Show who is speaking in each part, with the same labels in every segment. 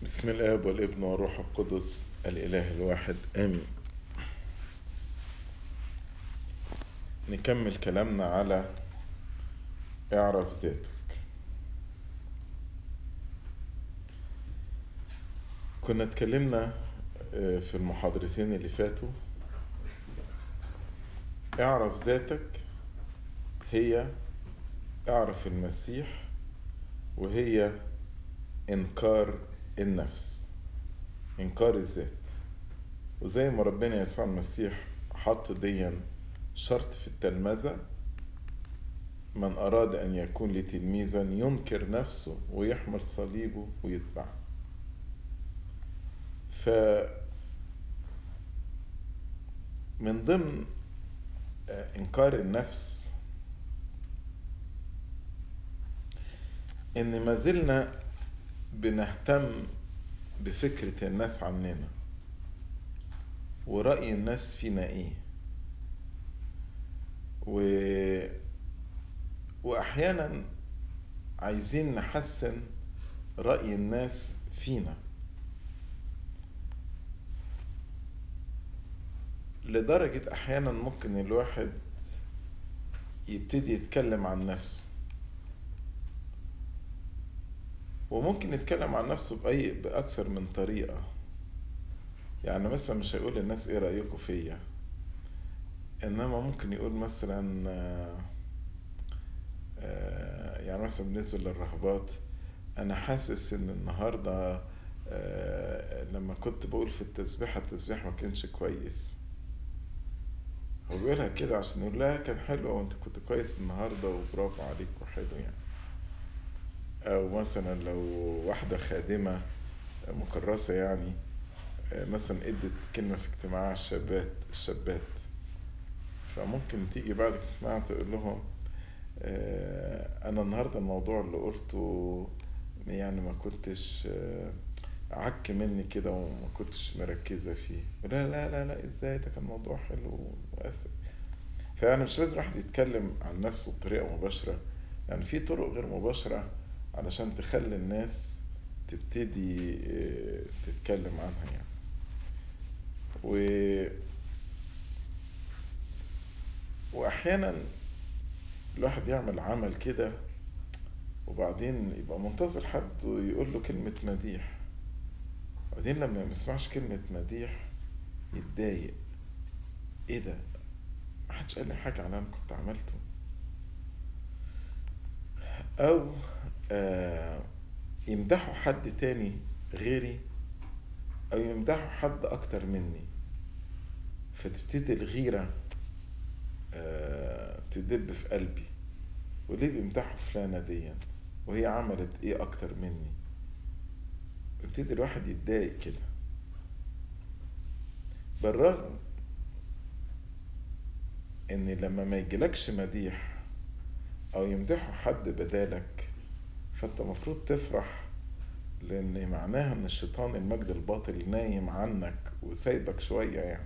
Speaker 1: بسم الاب والابن والروح القدس الاله الواحد امين نكمل كلامنا على اعرف ذاتك كنا اتكلمنا آه، في المحاضرتين اللي فاتوا اعرف ذاتك هي اعرف المسيح وهي انكار النفس انكار الذات وزي ما ربنا يسوع المسيح حط ديا شرط في التلمذة من أراد أن يكون لي تلميذا ينكر نفسه ويحمل صليبه ويتبعه ف من ضمن آه، إنكار النفس إن ما زلنا بنهتم بفكرة الناس عننا ورأي الناس فينا إيه و... وأحيانا عايزين نحسن رأي الناس فينا لدرجة أحيانا ممكن الواحد يبتدي يتكلم عن نفسه وممكن يتكلم عن نفسه بأي بأكثر من طريقة يعني مثلا مش هيقول للناس ايه رأيكم فيا انما ممكن يقول مثلا آه، آه، يعني مثلا بالنسبة للرهبات انا حاسس ان النهاردة آه، لما كنت بقول في التسبيحة التسبيح ما كانش كويس هو بيقولها كده عشان يقول لها كان حلو وانت كنت كويس النهاردة وبرافو عليك وحلو يعني أو مثلا لو واحدة خادمة مكرسة يعني آه، مثلا ادت كلمة في اجتماع الشابات الشابات فممكن تيجي بعد الاجتماع تقول لهم آه، أنا النهاردة الموضوع اللي قلته يعني ما كنتش آه، عك مني كده وما كنتش مركزة فيه لا لا لا لا ازاي ده كان موضوع حلو ومؤثر فيعني مش لازم الواحد يتكلم عن نفسه بطريقة مباشرة يعني في طرق غير مباشرة علشان تخلي الناس تبتدي آه، تتكلم عنها يعني و وأحيانا الواحد يعمل عمل كده وبعدين يبقى منتظر حد يقول له كلمة مديح وبعدين لما ما يسمعش كلمة مديح يتضايق ايه ده محدش قال لي حاجة على اللي انا كنت عملته او آه يمدحوا حد تاني غيري او يمدحوا حد اكتر مني فتبتدي الغيرة آه تدب في قلبي وليه بيمدحوا فلانة دي وهي عملت ايه اكتر مني يبتدي الواحد يتضايق كده بالرغم ان لما ما يجيلكش مديح او يمدحوا حد بدالك فانت المفروض تفرح لان معناها ان الشيطان المجد الباطل نايم عنك وسايبك شوية يعني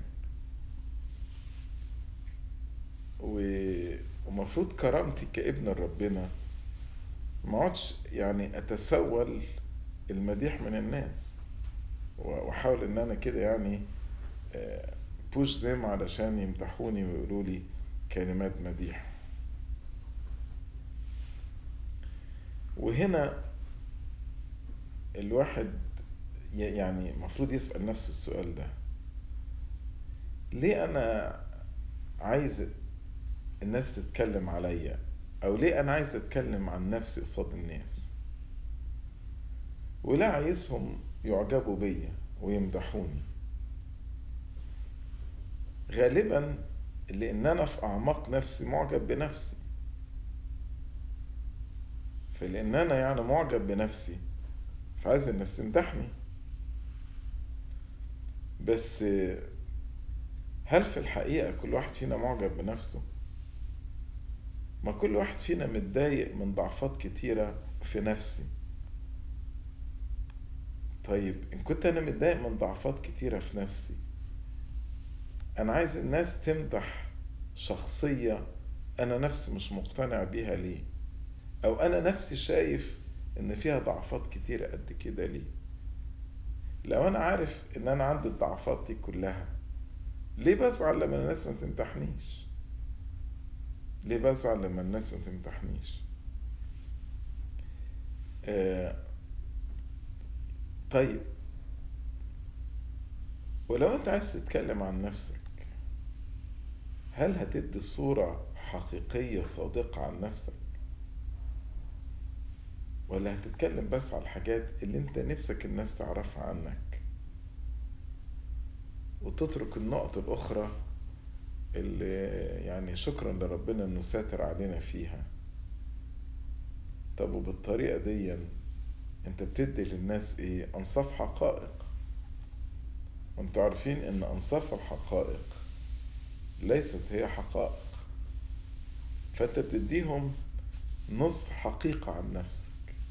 Speaker 1: و- ومفروض كرامتي كابن ربنا ما اقعدش يعني اتسول المديح من الناس و- واحاول ان انا كده يعني بوش زيم علشان يمدحوني ويقولوا لي كلمات مديح وهنا الواحد ي- يعني المفروض يسأل نفسه السؤال ده ليه أنا عايز الناس تتكلم عليا أو ليه أنا عايز أتكلم عن نفسي قصاد الناس وليه عايزهم يعجبوا بيا ويمدحوني غالبا لأن أنا في أعماق نفسي معجب بنفسي فلأن أنا يعني معجب بنفسي فعايز الناس تمدحني بس هل في الحقيقة كل واحد فينا معجب بنفسه؟ ما كل واحد فينا متضايق من ضعفات كتيرة في نفسي طيب إن كنت أنا متضايق من ضعفات كتيرة في نفسي أنا عايز الناس تمدح شخصية أنا نفسي مش مقتنع بيها ليه أو أنا نفسي شايف إن فيها ضعفات كتيرة قد كده ليه لو انا عارف ان انا عندي الضعفات دي كلها ليه بزعل لما الناس ما تمدحنيش ليه بزعل لما الناس ما تمدحنيش آه طيب ولو انت عايز تتكلم عن نفسك هل هتدي صورة حقيقية صادقة عن نفسك ولا هتتكلم بس على الحاجات اللي انت نفسك الناس تعرفها عنك وتترك النقط الأخرى اللي يعني شكرا لربنا انه ساتر علينا فيها طب وبالطريقة دي انت بتدي للناس ايه انصاف حقائق وانتوا عارفين ان انصاف الحقائق ليست هي حقائق فانت بتديهم نص حقيقة عن نفسك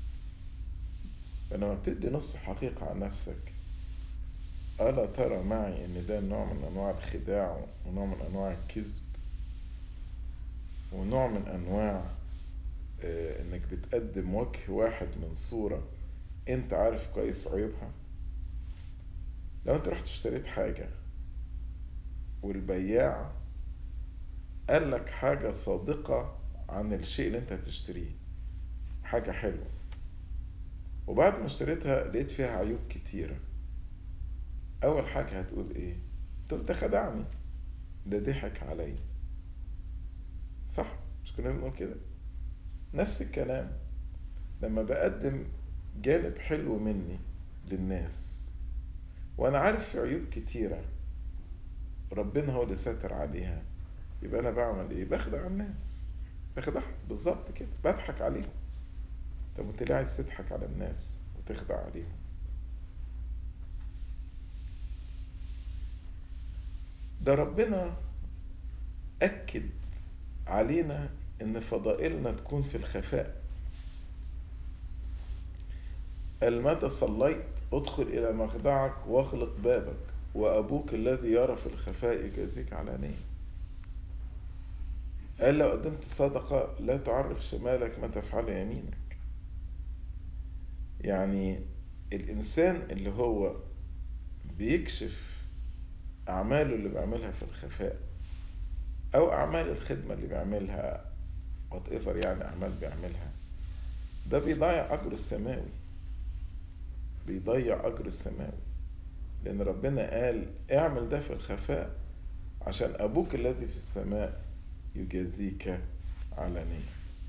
Speaker 1: فلما بتدي نص حقيقة عن نفسك ألا ترى معي إن ده نوع من أنواع الخداع ونوع من أنواع الكذب ونوع من أنواع آه إنك بتقدم وجه واحد من صورة أنت عارف كويس عيوبها لو أنت رحت اشتريت حاجة والبياع قال لك حاجة صادقة عن الشيء اللي أنت هتشتريه حاجة حلوة وبعد ما اشتريتها لقيت فيها عيوب كتيرة أول حاجة هتقول إيه؟ تقول ده خدعني ده ضحك عليا صح مش كنا بنقول كده نفس الكلام لما بقدم جانب حلو مني للناس وأنا عارف في عيوب كتيرة ربنا هو اللي ساتر عليها يبقى أنا بعمل إيه؟ بخدع الناس بخدعهم بالظبط كده بضحك عليهم طب وانت ليه عايز تضحك على الناس وتخدع عليهم ده ربنا أكد علينا إن فضائلنا تكون في الخفاء المتى صليت ادخل إلى مخدعك واغلق بابك وأبوك الذي يرى في الخفاء يجازيك علانية قال لو قدمت صدقة لا تعرف شمالك ما تفعل يمينك يعني الإنسان اللي هو بيكشف أعماله اللي بيعملها في الخفاء أو أعمال الخدمة اللي بيعملها وات ايفر يعني أعمال بيعملها ده بيضيع أجره السماوي بيضيع أجر السماوي لأن ربنا قال اعمل ده في الخفاء عشان أبوك الذي في السماء يجازيك علانية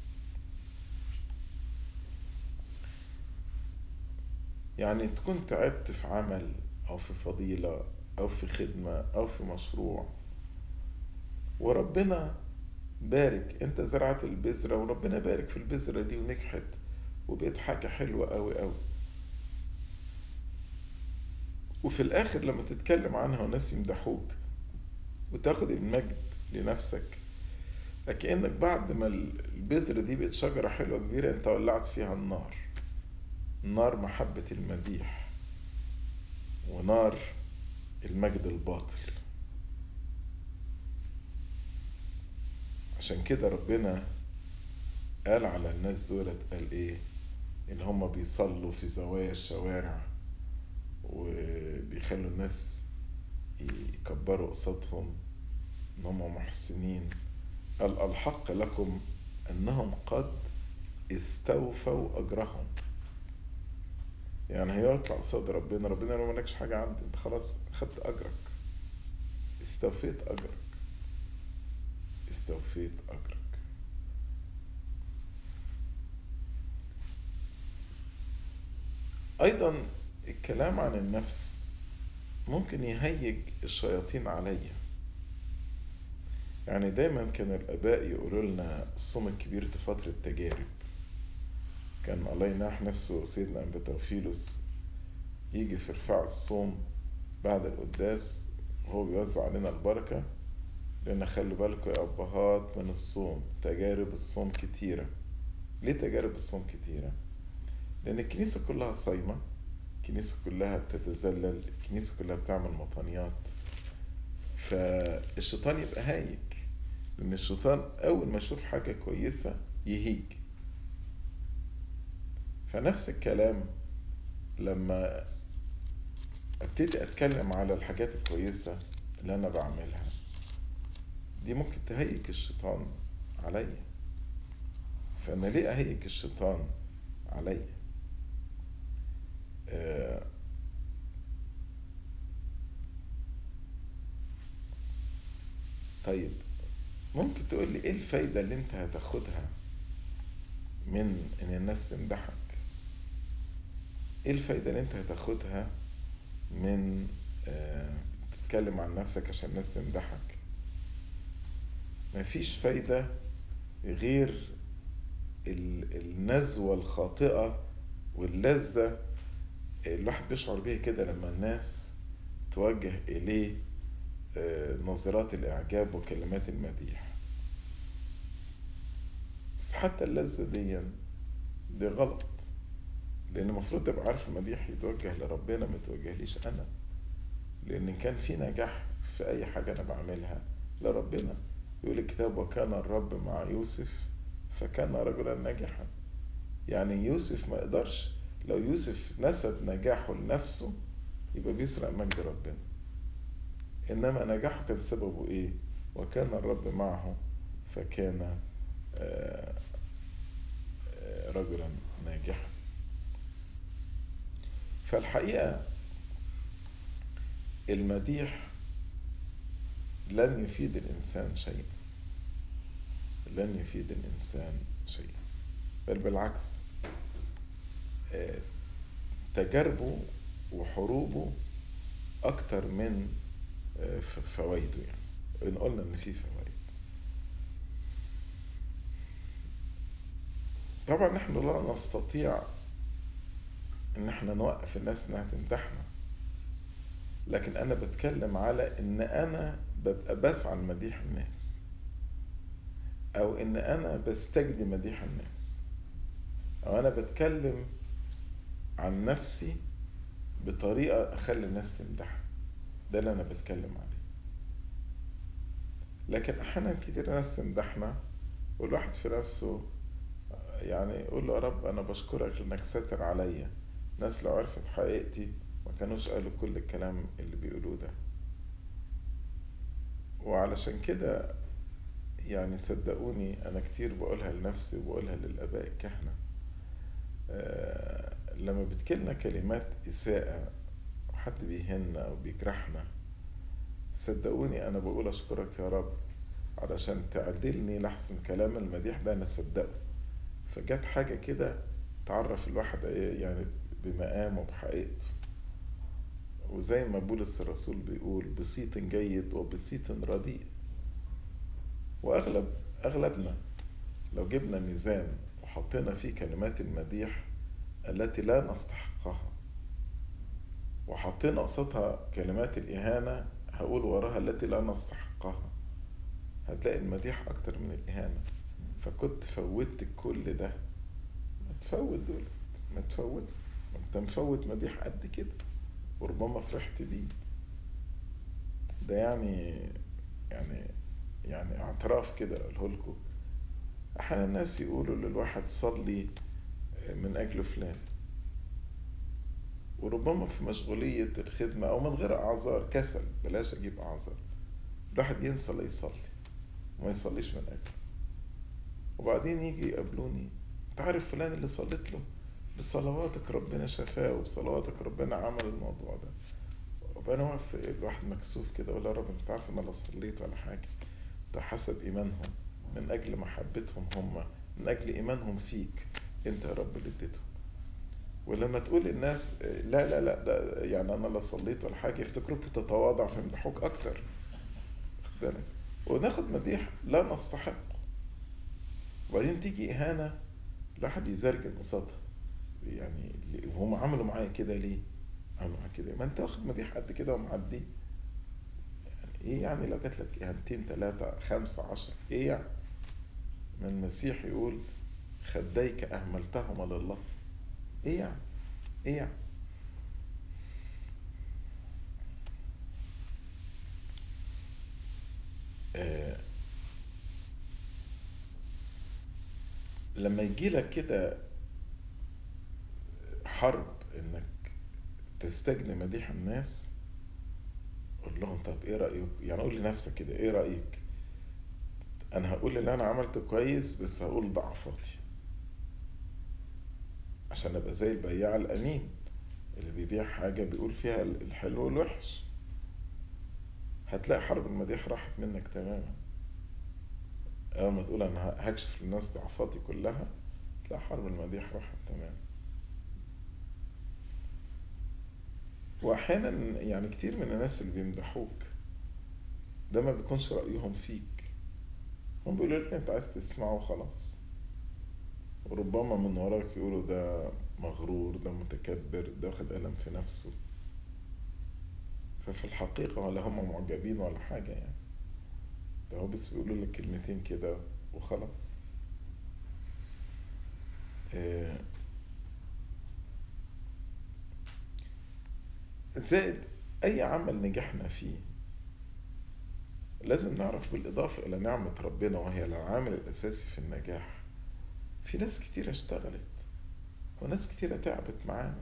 Speaker 1: يعني تكون تعبت في عمل أو في فضيلة أو في خدمة أو في مشروع وربنا بارك انت زرعت البذرة وربنا بارك في البذرة دي ونجحت وبقت حاجة حلوة أوي أوي وفي الآخر لما تتكلم عنها وناس يمدحوك وتاخد المجد لنفسك كأنك بعد ما البذرة دي بقت شجرة حلوة كبيرة انت ولعت فيها النار نار محبة المديح ونار المجد الباطل عشان كده ربنا قال على الناس دولت قال ايه ان هم بيصلوا في زوايا الشوارع وبيخلوا الناس يكبروا قصادهم ان هم محسنين قال الحق لكم انهم قد استوفوا اجرهم يعني هيطلع قصاد ربنا ربنا لو مالكش حاجة عندي انت خلاص خدت اجرك استوفيت اجرك استوفيت اجرك ايضا الكلام عن النفس ممكن يهيج الشياطين عليا يعني دايما كان الاباء يقولوا لنا الصوم الكبير ده فترة تجارب كان الله يناح نفسه سيدنا أنبا توفيلوس يجي في رفاع الصوم بعد القداس وهو بيوزع علينا البركة لأن خلوا بالكم يا أبهات من الصوم تجارب الصوم كتيرة ليه تجارب الصوم كتيرة؟ لأن الكنيسة كلها صايمة الكنيسة كلها بتتذلل الكنيسة كلها بتعمل مطانيات فالشيطان يبقى هايج لأن الشيطان أول ما يشوف حاجة كويسة يهيج فنفس الكلام لما ابتدي اتكلم على الحاجات الكويسة اللي انا بعملها دي ممكن تهيج الشيطان عليا فانا ليه اهيج الشيطان عليا آه طيب ممكن تقول لي ايه الفايدة اللي انت هتاخدها من ان الناس تمدحك ايه الفايدة اللي انت هتاخدها من آه تتكلم عن نفسك عشان الناس تمدحك مفيش فايدة غير النزوة الخاطئة واللذة الواحد بيشعر بيها كده لما الناس توجه إليه نظرات الإعجاب وكلمات المديح بس حتى اللذة دي دي غلط لأن المفروض تبقى عارف المديح يتوجه لربنا ما يتوجهليش أنا لأن كان في نجاح في أي حاجة أنا بعملها لربنا يقول الكتاب وكان الرب مع يوسف فكان رجلا ناجحا يعني يوسف ما يقدرش لو يوسف نسب نجاحه لنفسه يبقى بيسرق مجد ربنا إنما نجاحه كان سببه إيه وكان الرب معه فكان رجلا ناجحا فالحقيقة المديح لن يفيد الإنسان شيئا لن يفيد الإنسان شيئا بل بالعكس تجاربه وحروبه أكتر من فوائده يعني إن قلنا إن في فوائد طبعا نحن لا نستطيع إن احنا نوقف الناس إنها تمدحنا لكن أنا بتكلم على إن أنا ببقى بسعى لمديح الناس أو إن أنا بستجدي مديح الناس أو أنا بتكلم عن نفسي بطريقة أخلي الناس تمدحها ده اللي أنا بتكلم عليه لكن أحيانا كتير ناس تمدحنا والواحد في نفسه يعني يقول له يا رب أنا بشكرك لأنك ساتر عليا ناس لو عرفت حقيقتي ما كانوش قالوا كل الكلام اللي بيقولوه ده وعلشان كده يعني صدقوني أنا كتير بقولها لنفسي وبقولها للآباء الكهنة أه لما بتجيلنا كلمات إساءة حد بيهنا أو بيجرحنا صدقوني أنا بقول أشكرك يا رب علشان تعدلني لحسن كلام المديح ده أنا صدقه فجت حاجة كده تعرف الواحد يعني بمقامه بحقيقته وزي ما بولس الرسول بيقول بسيط جيد وبسيط رديء وأغلب أغلبنا لو جبنا ميزان وحطينا فيه كلمات المديح التي لا نستحقها وحطينا قصادها كلمات الإهانة هقول وراها التي لا نستحقها هتلاقي المديح أكتر من الإهانة فكنت فوتت كل ده ما تفوت دول ما تفوت انت مفوت مديح قد كده وربما فرحت بيه ده يعني يعني يعني اعتراف كده اقوله لكم احيانا الناس يقولوا للواحد صلي من اجل فلان وربما في مشغولية الخدمة أو من غير أعذار كسل بلاش أجيب أعذار الواحد ينسى لا يصلي وما يصليش من أجله وبعدين يجي يقابلوني أنت عارف فلان اللي صليت له بصلواتك ربنا شفاه وبصلواتك ربنا عمل الموضوع ده وأنا واقف الواحد مكسوف كده أقول يا رب أنت عارف إن أنا صليت ولا حاجة ده حسب إيمانهم من أجل محبتهم هم من أجل إيمانهم فيك أنت يا رب اللي اديتهم ولما تقول للناس لا لا لا ده يعني انا لا صليت ولا حاجه يفتكروك بتتواضع فيمدحوك اكتر خد بالك وناخد مديح لا نستحق وبعدين تيجي اهانه الواحد يزرجن قصادها يعني وهم عملوا معايا كده ليه؟ عملوا معايا كده ما انت واخد مديح قد كده ومعدي يعني ايه يعني لو جات لك اهانتين ثلاثه خمسه عشر ايه يعني؟ ما المسيح يقول خديك اهملتهما لله ايه يعني ايه يعني آه لما يجي لك كده حرب انك تستجني مديح الناس قول لهم طب ايه رأيك يعني قول لنفسك كده ايه رأيك انا هقول اللي انا عملته كويس بس هقول ضعفاتي عشان ابقى زي البياع الامين اللي بيبيع حاجة بيقول فيها الحلو والوحش هتلاقي حرب المديح راحت منك تماما اول ما تقول انا هكشف للناس ضعفاتي كلها تلاقي حرب المديح راحت تماما واحيانا يعني كتير من الناس اللي بيمدحوك ده ما بيكونش رأيهم فيك هم بيقولوا لك انت عايز تسمعه وخلاص وربما من وراك يقولوا ده مغرور ده متكبر ده واخد قلم في نفسه ففي الحقيقة ولا هم معجبين ولا حاجة يعني ده هو بس بيقولوا لك كلمتين كده وخلاص آه زائد أي عمل نجحنا فيه لازم نعرف بالإضافة إلى نعمة ربنا وهي العامل الأساسي في النجاح في ناس كتيرة اشتغلت وناس كتيرة تعبت معانا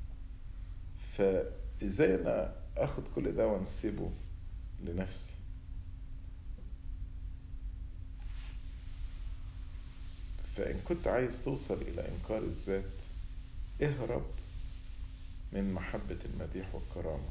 Speaker 1: فإزاي أنا أخد كل ده وأنسبه لنفسي فإن كنت عايز توصل إلى إنكار الذات اهرب من محبة المديح والكرامة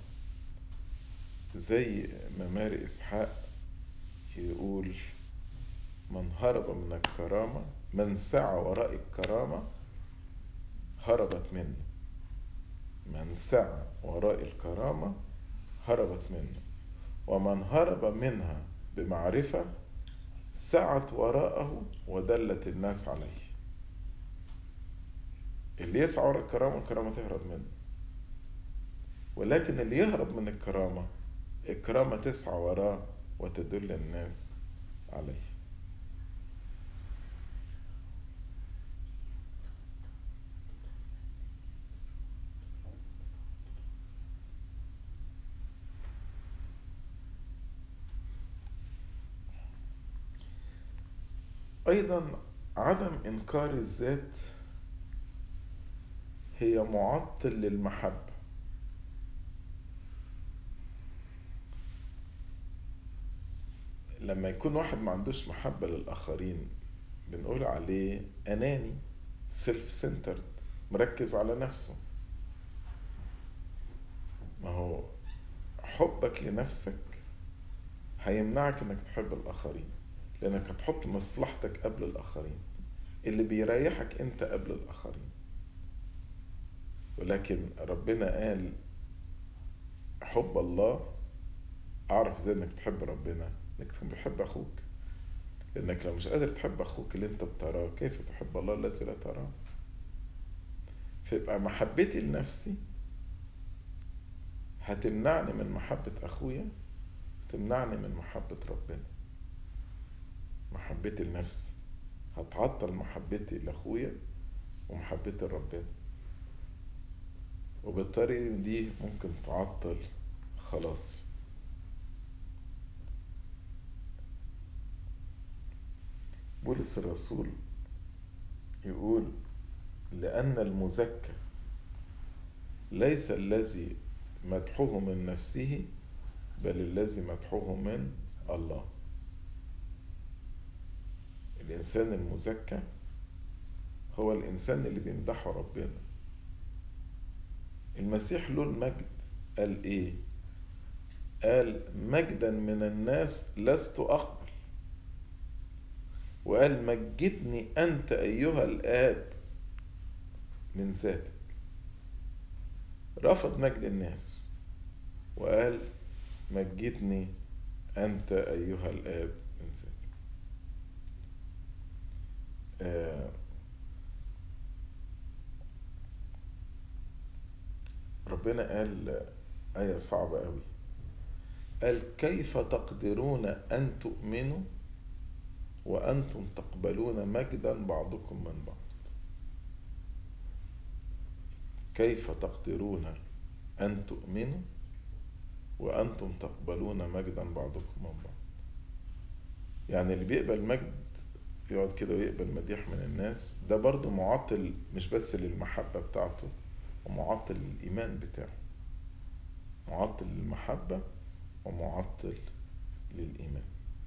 Speaker 1: زي ما ماري إسحاق يقول من هرب من الكرامة من سعى وراء الكرامة هربت منه من سعى وراء الكرامة هربت منه ومن هرب منها بمعرفة سعت وراءه ودلت الناس عليه اللي يسعى وراء الكرامة الكرامة تهرب منه ولكن اللي يهرب من الكرامة الكرامة تسعى وراه وتدل الناس عليه أيضا عدم إنكار الذات هي معطل للمحبة لما يكون واحد ما عندوش محبة للآخرين بنقول عليه أناني سيلف سنترد مركز على نفسه ما هو حبك لنفسك هيمنعك انك تحب الآخرين لأنك هتحط مصلحتك قبل الآخرين اللي بيريحك أنت قبل الآخرين ولكن ربنا قال حب الله أعرف إزاي إنك تحب ربنا إنك تكون بتحب أخوك لأنك لو مش قادر تحب أخوك اللي أنت بتراه كيف تحب الله الذي لا تراه فيبقى محبتي لنفسي هتمنعني من محبة أخويا تمنعني من محبة ربنا محبتي لنفسي هتعطل محبتي لاخويا ومحبتي لربنا وبالطريقة دي ممكن تعطل خلاصي بولس الرسول يقول لأن المزكى ليس الذي مدحوه من نفسه بل الذي مدحوه من الله الإنسان المزكى هو الإنسان اللي بيمدحه ربنا المسيح له المجد قال إيه؟ قال مجدا من الناس لست أقبل وقال مجدني أنت أيها الآب من ذاتك رفض مجد الناس وقال مجدني أنت أيها الآب من ذاتك آه ربنا قال آية صعبة أوي قال كيف تقدرون أن تؤمنوا وأنتم تقبلون مجدا بعضكم من بعض كيف تقدرون أن تؤمنوا وأنتم تقبلون مجدا بعضكم من بعض يعني اللي بيقبل مجد يقعد كده ويقبل مديح من الناس ده برضه معطل مش بس للمحبة بتاعته ومعطل للإيمان بتاعه معطل للمحبة ومعطل للإيمان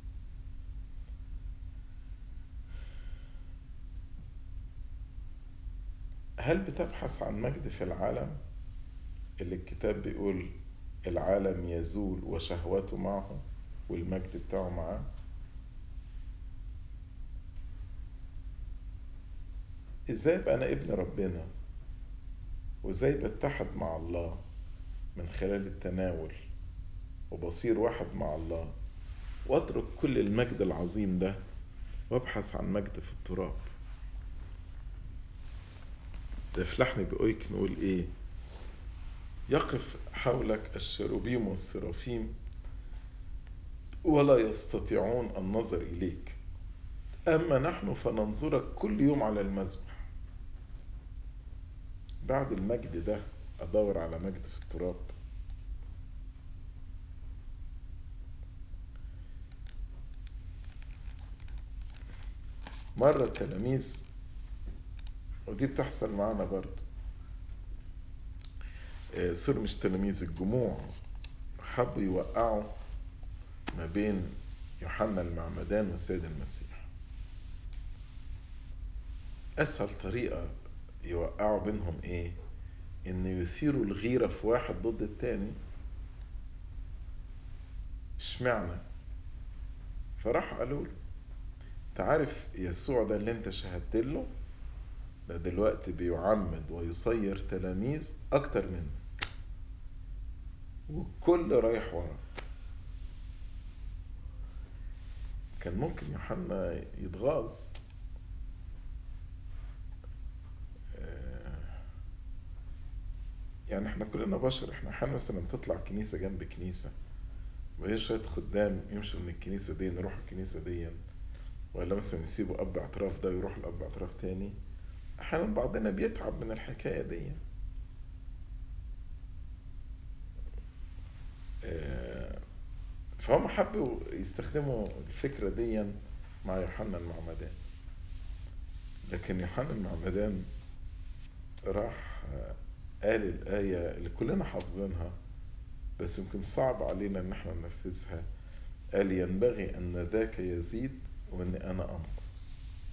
Speaker 1: هل بتبحث عن مجد في العالم اللي الكتاب بيقول العالم يزول وشهوته معه والمجد بتاعه معاه ازاي ابقى انا ابن ربنا وازاي بتحد مع الله من خلال التناول وبصير واحد مع الله واترك كل المجد العظيم ده وابحث عن مجد في التراب ده في لحن بأويك نقول ايه يقف حولك الشروبيم والسرافيم ولا يستطيعون النظر إليك أما نحن فننظرك كل يوم على المذبح بعد المجد ده أدور على مجد في التراب مرة التلاميذ ودي بتحصل معانا برضه صار مش تلاميذ الجموع حبوا يوقعوا ما بين يوحنا المعمدان والسيد المسيح أسهل طريقة يوقعوا بينهم إيه؟ إن يثيروا الغيرة في واحد ضد التاني اشمعنى؟ فراح قالوا له انت عارف يسوع ده اللي انت شهدت له ده دلوقتي بيعمد ويصير تلاميذ اكتر منك والكل رايح وراه كان ممكن يوحنا يتغاظ يعني احنا كلنا بشر احنا احيانا مثلا بتطلع كنيسة جنب كنيسة وهي شوية خدام يمشوا من الكنيسة دي نروح الكنيسة دي ولا مثلا يسيبوا أب اعتراف ده ويروح لأب اعتراف تاني أحيانا بعضنا بيتعب من الحكاية دي فهم حبوا يستخدموا الفكرة دي مع يوحنا المعمدان لكن يوحنا المعمدان راح قال الآية اللي كلنا حافظينها بس يمكن صعب علينا ان احنا ننفذها قال ينبغي ان ذاك يزيد وان انا انقص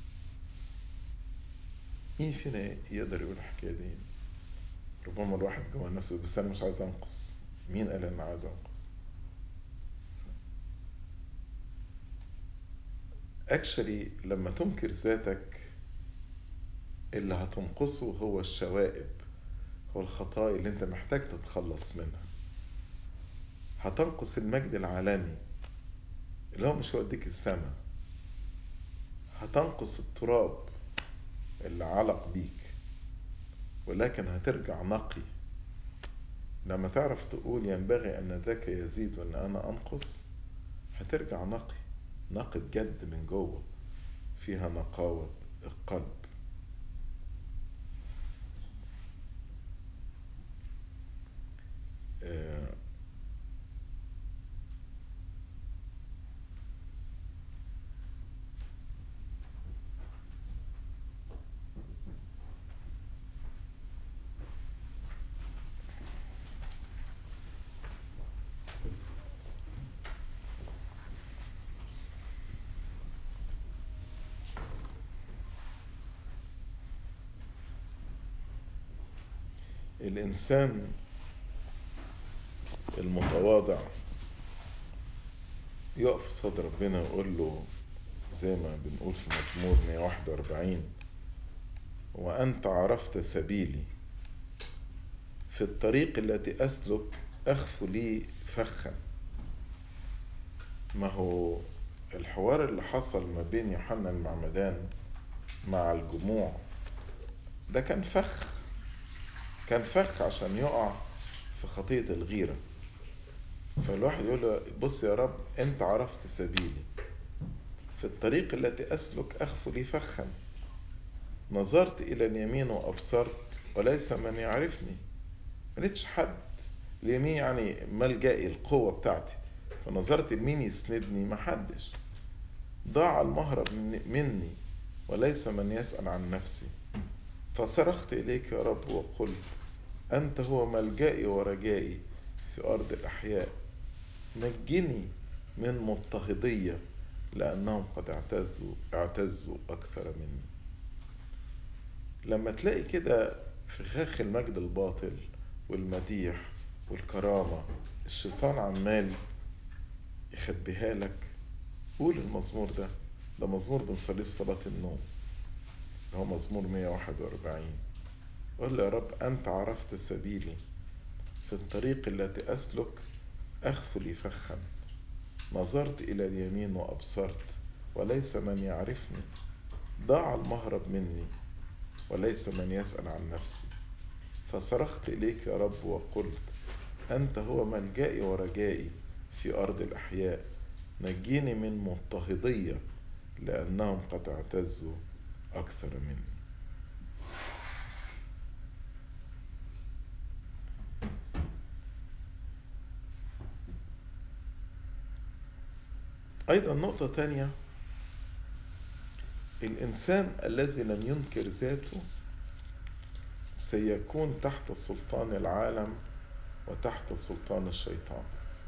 Speaker 1: مين فينا يقدر يقول الحكايه دي ربما الواحد جوه نفسه بس انا مش عايز انقص مين قال انا عايز انقص اكشلي لما تنكر ذاتك اللي هتنقصه هو الشوائب هو الخطايا اللي انت محتاج تتخلص منها هتنقص المجد العالمي اللي هو مش هيوديك السماء هتنقص التراب اللي علق بيك ولكن هترجع نقي لما تعرف تقول ينبغي ان ذاك يزيد وان انا انقص هترجع نقي نقي بجد من جوه فيها نقاوة القلب آه الإنسان المتواضع يقف في صدر ربنا ويقول له زي ما بنقول في مزمور 141 وأنت عرفت سبيلي في الطريق التي أسلك أخف لي فخا ما هو الحوار اللي حصل ما بين يوحنا المعمدان مع الجموع ده كان فخ كان فخ عشان يقع في خطية الغيرة فالواحد يقول له بص يا رب انت عرفت سبيلي في الطريق التي اسلك اخف لي فخا نظرت الى اليمين وابصرت وليس من يعرفني ملقتش حد اليمين يعني ملجئي القوة بتاعتي فنظرت لمين يسندني محدش ضاع المهرب مني وليس من يسأل عن نفسي فصرخت إليك يا رب وقلت أنت هو ملجئي ورجائي في في أرض الأحياء نجني من مضطهدية لأنهم قد اعتزوا اعتزوا أكثر مني لما تلاقي كده في خاخ المجد الباطل والمديح والكرامة الشيطان عمال يخبيها لك قول المزمور ده ده مزمور بنصليه في صلاة النوم هو مزمور 141 قل له يا رب أنت عرفت سبيلي في الطريق التي أسلك أغفلي فخا نظرت إلى اليمين وأبصرت وليس من يعرفني ضاع المهرب مني وليس من يسأل عن نفسي فصرخت إليك يا رب وقلت أنت هو ملجئي ورجائي في أرض الأحياء نجيني من مضطهدية لأنهم قد اعتزوا أكثر مني أيضا نقطة تانية الإنسان الذي لم ينكر ذاته سيكون تحت سلطان العالم وتحت سلطان الشيطان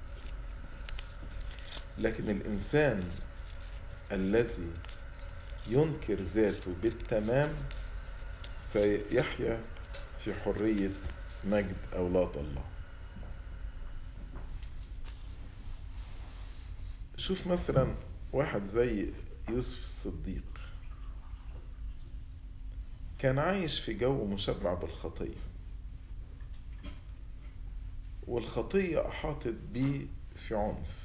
Speaker 1: لكن الإنسان الذي ينكر ذاته بالتمام سيحيا في حرية مجد أولاد الله شوف مثلا واحد زي يوسف الصديق كان عايش في جو مشبع بالخطية والخطية أحاطت بيه في عنف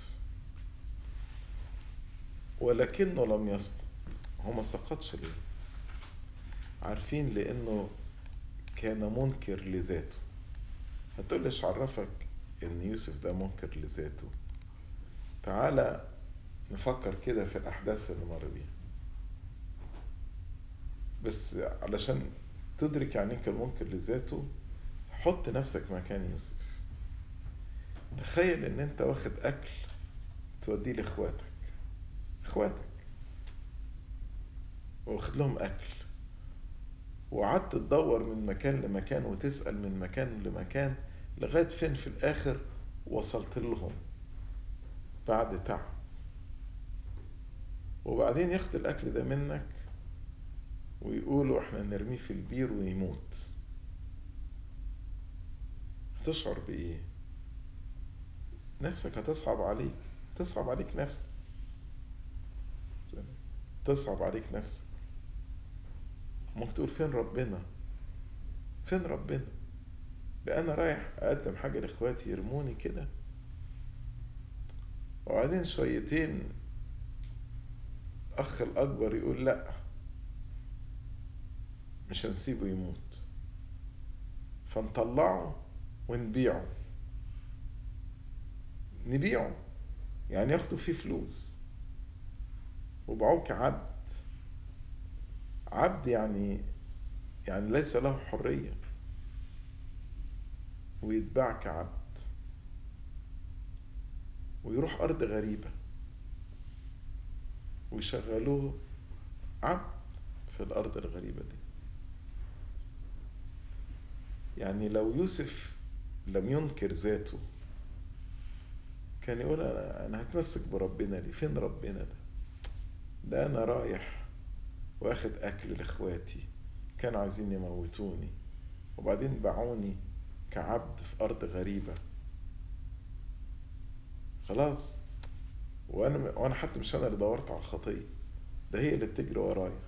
Speaker 1: ولكنه لم يسقط هو ما سقطش ليه عارفين لأنه كان منكر لذاته هتقول ليش عرفك ان يوسف ده منكر لذاته تعالى نفكر كده في الأحداث اللي مر بيها بس علشان تدرك يعني كان منكر لذاته حط نفسك مكان يوسف تخيل ان انت واخد اكل توديه لاخواتك اخواتك واخد لهم اكل وقعدت تدور من مكان لمكان وتسأل من مكان لمكان لغاية فين في الآخر وصلت لهم بعد تعب وبعدين ياخد الأكل ده منك ويقولوا احنا نرميه في البير ويموت هتشعر بإيه؟ نفسك هتصعب عليك تصعب عليك نفسك تصعب عليك نفسك ممكن تقول فين ربنا فين ربنا بقى انا رايح اقدم حاجه لاخواتي يرموني كده وبعدين شويتين الاخ الاكبر يقول لا مش هنسيبه يموت فنطلعه ونبيعه نبيعه يعني ياخدوا فيه فلوس وباعوه كعبد عبد يعني يعني ليس له حرية ويتباع كعبد ويروح أرض غريبة ويشغلوه عبد في الأرض الغريبة دي يعني لو يوسف لم ينكر ذاته كان يقول أنا, أنا هتمسك بربنا ليه فين ربنا ده ده أنا رايح واخد أكل لإخواتي كانوا عايزين يموتوني وبعدين باعوني كعبد في أرض غريبة خلاص وأنا وأنا حتى مش أنا اللي دورت على الخطية ده هي اللي بتجري ورايا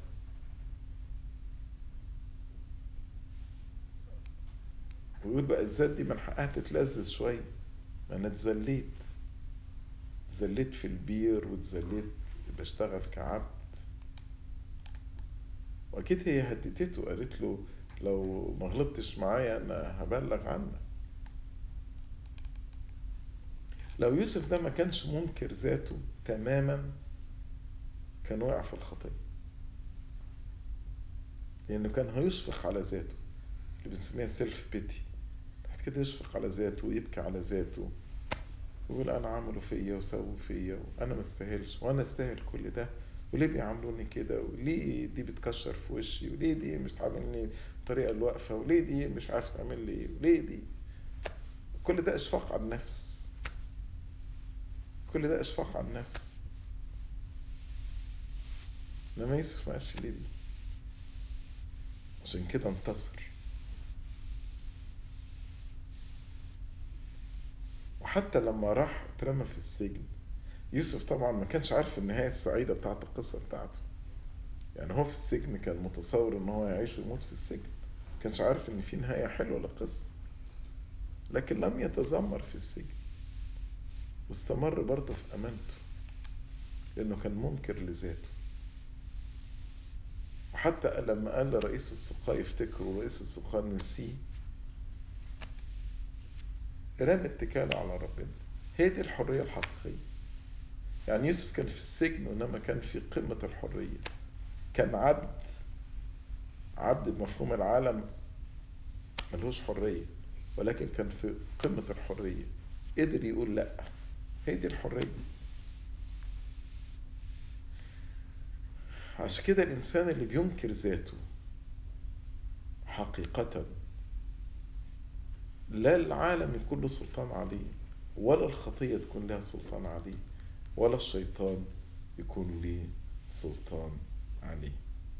Speaker 1: ويقول بقى الذات دي من حقها تتلذذ شوية ما أنا اتذليت اتذليت في البير واتذليت بشتغل كعبد واكيد هي هددته قالت له لو ما غلطتش معايا انا هبلغ عنك لو يوسف ده ما كانش منكر ذاته تماما كان وقع في الخطيه لانه كان هيشفق على ذاته اللي بنسميها سيلف بيتي بعد كده يشفق على ذاته ويبكي على ذاته ويقول انا عملوا فيا وسووا فيا وانا ما استاهلش وانا استاهل كل ده وليه بيعاملوني كده وليه دي بتكشر في وشي وليه دي مش تعاملني بالطريقه الواقفه وليه دي مش عارف تعمل لي ايه وليه دي كل ده اشفاق على النفس كل ده اشفاق على النفس انما يوسف ما قالش ليه دي عشان كده انتصر وحتى لما راح اترمى في السجن يوسف طبعا ما كانش عارف النهاية السعيدة بتاعت القصة بتاعته يعني هو في السجن كان متصور ان هو يعيش ويموت في السجن ما كانش عارف ان في نهاية حلوة للقصة لكن لم يتذمر في السجن واستمر برضه في امانته لانه كان منكر لذاته وحتى لما قال لرئيس السقاة يفتكروا رئيس السقاة نسيه رمى اتكاله على ربنا هي دي الحرية الحقيقية يعني يوسف كان في السجن وإنما كان في قمة الحرية كان عبد عبد بمفهوم العالم ملهوش حرية ولكن كان في قمة الحرية قدر يقول لأ هي دي الحرية عشان كده الإنسان اللي بينكر ذاته حقيقة لا العالم يكون له سلطان عليه ولا الخطية تكون لها سلطان عليه ولا الشيطان يكون ليه سلطان عليه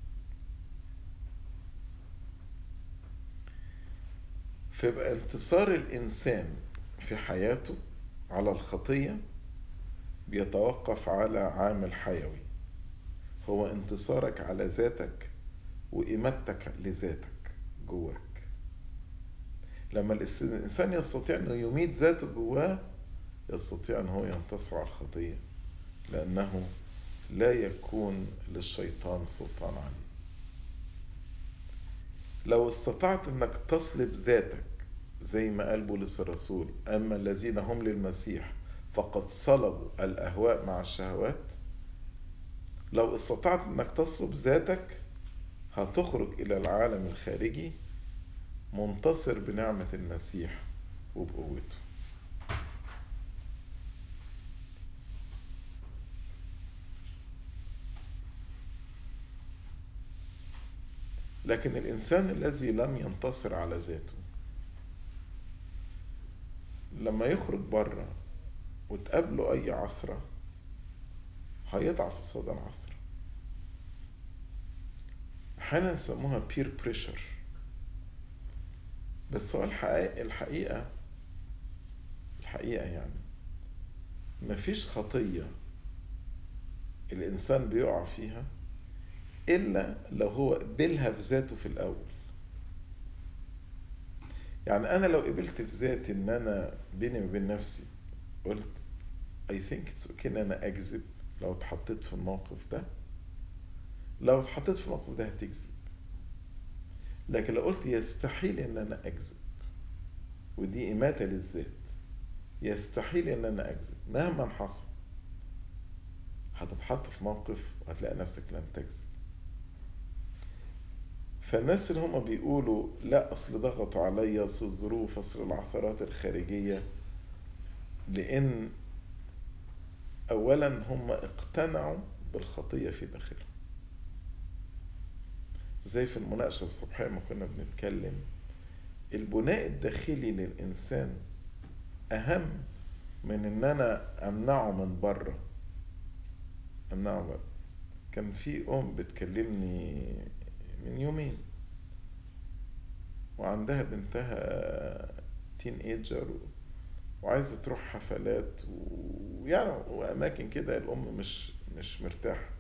Speaker 1: فيبقى انتصار الإنسان في حياته على الخطية بيتوقف على عامل حيوي هو انتصارك على ذاتك وإماتتك لذاتك جواك لما الإنسان يستطيع أنه يميت ذاته جواه يستطيع أن هو ينتصر على الخطية لأنه لا يكون للشيطان سلطان عليه لو استطعت أنك تصلب ذاتك زي ما قال بولس الرسول أما الذين هم للمسيح فقد صلبوا الأهواء مع الشهوات لو استطعت أنك تصلب ذاتك هتخرج إلى العالم الخارجي منتصر بنعمة المسيح وبقوته لكن الإنسان الذي لم ينتصر على ذاته لما يخرج بره وتقابله أي عصرة هيضعف قصاد العصر أحيانا يسموها بير بريشر بس هو الحقيقة الحقيقة الحقيقة يعني مفيش خطية الإنسان بيقع فيها إلا لو هو قبلها في ذاته في الأول يعني أنا لو قبلت في ذاتي إن أنا بيني وبين نفسي قلت I think it's okay إن أنا أكذب لو اتحطيت في الموقف ده لو اتحطيت في الموقف ده هتكذب لكن لو قلت يستحيل ان انا اكذب ودي اماته للذات يستحيل ان انا اكذب مهما حصل هتتحط في موقف وهتلاقي نفسك لم تكذب فالناس اللي هم بيقولوا لا اصل ضغطوا عليا اصل الظروف اصل العثرات الخارجيه لان اولا هم اقتنعوا بالخطيه في داخلهم زي في المناقشة الصبحية ما كنا بنتكلم البناء الداخلي للإنسان أهم من إن أنا أمنعه من بره أمنعه بره كان في أم بتكلمني من يومين وعندها بنتها تين ايجر وعايزة تروح حفلات ويعني وأماكن كده الأم مش مش مرتاحة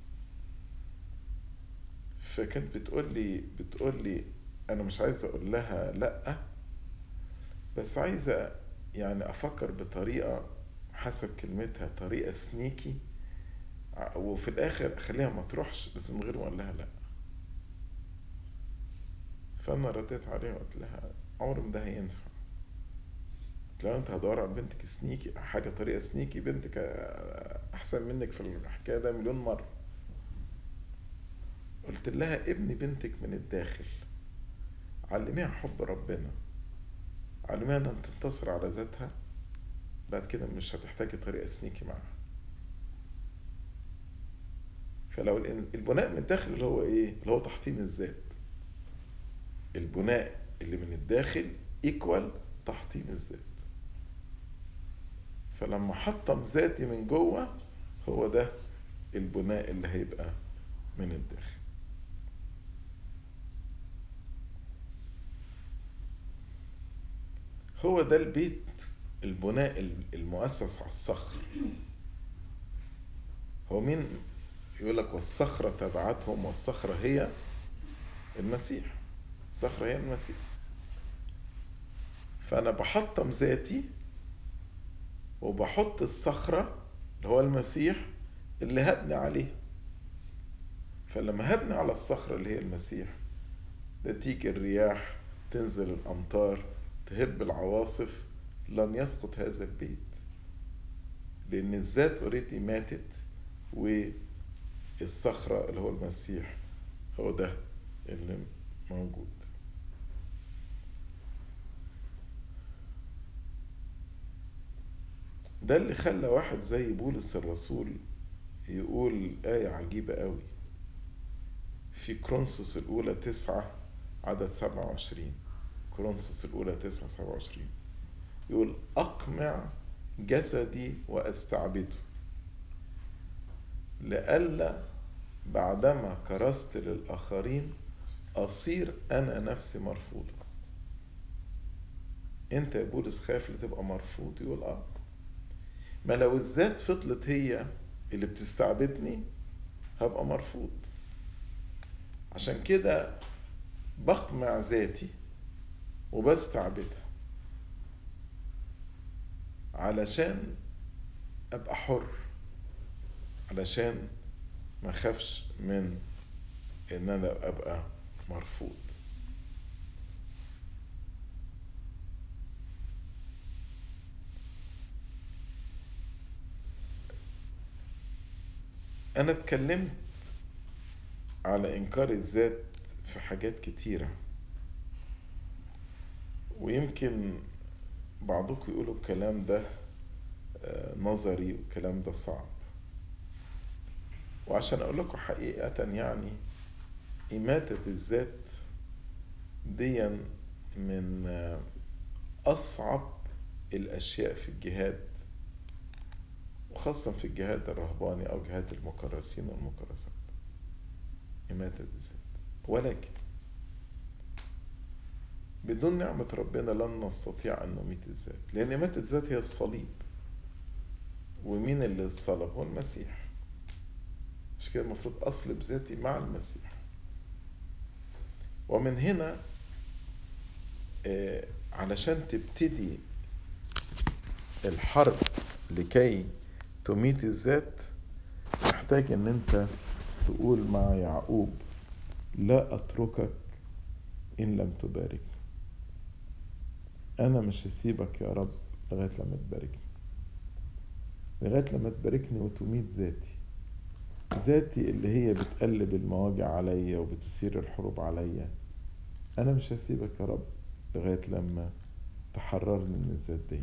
Speaker 1: فكانت بتقول لي بتقول لي انا مش عايزه اقول لها لا بس عايزه يعني افكر بطريقه حسب كلمتها طريقه سنيكي وفي الاخر اخليها ما تروحش بس من غير ما اقول لها لا فانا رديت عليها وقلت لها عمر ما ده هينفع لو انت هتدور على بنتك سنيكي حاجه طريقه سنيكي بنتك احسن منك في الحكايه ده مليون مره قلت لها ابني بنتك من الداخل علميها حب ربنا علميها ان تنتصر على ذاتها بعد كده مش هتحتاجي طريقة سنيكي معاها فلو البناء من الداخل اللي هو ايه اللي هو تحطيم الذات البناء اللي من الداخل ايكوال تحطيم الذات فلما حطم ذاتي من جوه هو ده البناء اللي هيبقى من الداخل هو ده البيت البناء المؤسس على الصخر هو مين يقول لك والصخرة تبعتهم والصخرة هي المسيح الصخرة هي المسيح فأنا بحطم ذاتي وبحط الصخرة اللي هو المسيح اللي هبني عليه فلما هبني على الصخرة اللي هي المسيح ده تيجي الرياح تنزل الأمطار تهب العواصف لن يسقط هذا البيت لأن الذات اوريدي ماتت والصخرة اللي هو المسيح هو ده اللي موجود ده اللي خلى واحد زي بولس الرسول يقول آية عجيبة قوي في كرونسوس الأولى تسعة عدد سبعة وعشرين كرونسوس الأولى تسعة سبعة وعشرين يقول أقمع جسدي وأستعبده لئلا بعدما كرست للآخرين أصير أنا نفسي مرفوضة أنت يا بولس خايف لتبقى مرفوض يقول آه ما لو الذات فضلت هي اللي بتستعبدني هبقى مرفوض عشان كده بقمع ذاتي وبستعبدها علشان ابقى حر علشان ما اخافش من ان انا ابقى مرفوض انا اتكلمت على انكار الذات في حاجات كتيره ويمكن بعضكم يقولوا الكلام ده نظري والكلام ده صعب وعشان اقول لكم حقيقة يعني إماتة الذات دي من أصعب الأشياء في الجهاد وخاصة في الجهاد الرهباني أو جهاد المكرسين والمكرسات إماتة الذات ولكن بدون نعمة ربنا لن نستطيع أن نميت الذات لأن إماتة الذات هي الصليب ومين اللي صلب هو المسيح مش كده المفروض أصلب ذاتي مع المسيح ومن هنا آه علشان تبتدي الحرب لكي تميت الذات محتاج ان انت تقول مع يعقوب لا اتركك ان لم تباركني انا مش هسيبك يا رب لغايه لما تباركني لغايه لما تباركني وتميت ذاتي ذاتي اللي هي بتقلب المواجع عليا وبتثير الحروب عليا انا مش هسيبك يا رب لغايه لما تحررني من الذات دي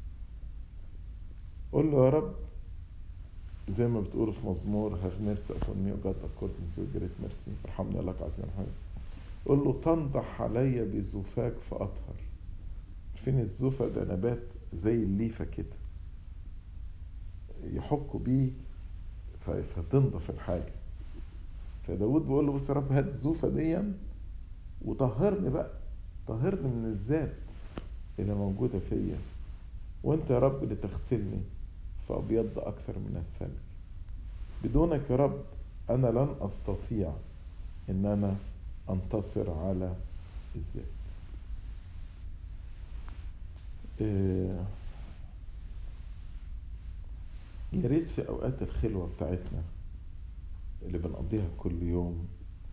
Speaker 1: قول له يا رب زي ما بتقول في مزمور have mercy upon me O God according to your great mercy ارحمني لك عظيم حاجة قول له تنضح عليا بزفاك فأطهر عارفين الزفا ده نبات زي الليفة كده يحكوا بيه فتنضف الحاجة فداود بيقول له بص يا رب هات الزوفة دي وطهرني بقى طهرني من الذات اللي موجودة فيا وانت يا رب اللي تغسلني فأبيض أكثر من الثلج بدونك يا رب أنا لن أستطيع إن أنا أنتصر على الذات إيه يا ريت في أوقات الخلوة بتاعتنا اللي بنقضيها كل يوم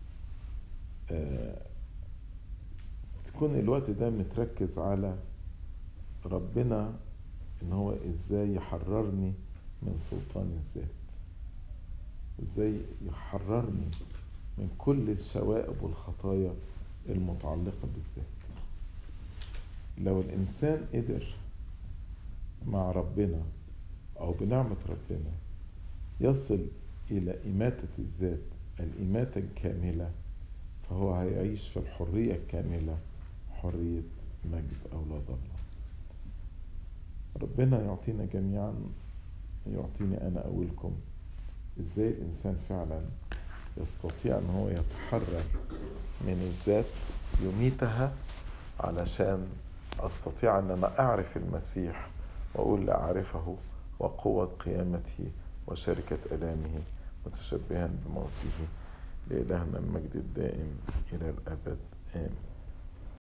Speaker 1: آه تكون الوقت ده متركز على ربنا ان هو ازاي يحررني من سلطان الذات وازاي يحررني من كل الشوائب والخطايا المتعلقة بالذات لو الإنسان قدر مع ربنا أو بنعمة ربنا يصل إلى إماتة الذات الإماتة الكاملة فهو هيعيش في الحرية الكاملة حرية مجد أولاد الله ربنا يعطينا جميعا يعطيني أنا أولكم إزاي الإنسان فعلا يستطيع أن هو يتحرر من الذات يميتها علشان أستطيع أن أنا أعرف المسيح وأقول لأعرفه وقوة قيامته وشركة ألامه متشبها بموته لإلهنا المجد الدائم إلى الأبد آمين